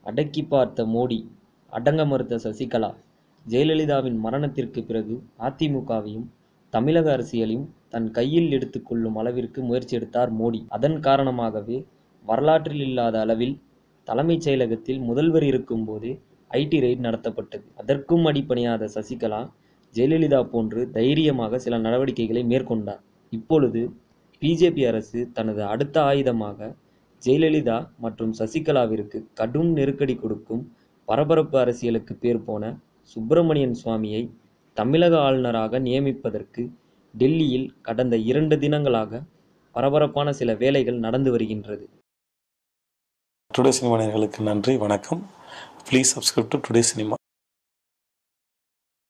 அடக்கி பார்த்த மோடி அடங்க மறுத்த சசிகலா ஜெயலலிதாவின் மரணத்திற்கு பிறகு அதிமுகவையும் தமிழக அரசியலையும் தன் கையில் எடுத்துக் கொள்ளும் அளவிற்கு முயற்சி எடுத்தார் மோடி அதன் காரணமாகவே வரலாற்றில் இல்லாத அளவில் தலைமைச் செயலகத்தில் முதல்வர் இருக்கும்போதே ஐடி ரெய்ட் நடத்தப்பட்டது அதற்கும் அடிபணியாத சசிகலா ஜெயலலிதா போன்று தைரியமாக சில நடவடிக்கைகளை மேற்கொண்டார் இப்பொழுது பிஜேபி அரசு தனது அடுத்த ஆயுதமாக ஜெயலலிதா மற்றும் சசிகலாவிற்கு கடும் நெருக்கடி கொடுக்கும் பரபரப்பு அரசியலுக்கு பேர் போன சுப்பிரமணியன் சுவாமியை தமிழக ஆளுநராக நியமிப்பதற்கு டெல்லியில் கடந்த இரண்டு தினங்களாக பரபரப்பான சில வேலைகள் நடந்து வருகின்றது டுடே சினிமா நேயர்களுக்கு நன்றி வணக்கம் please subscribe to today cinema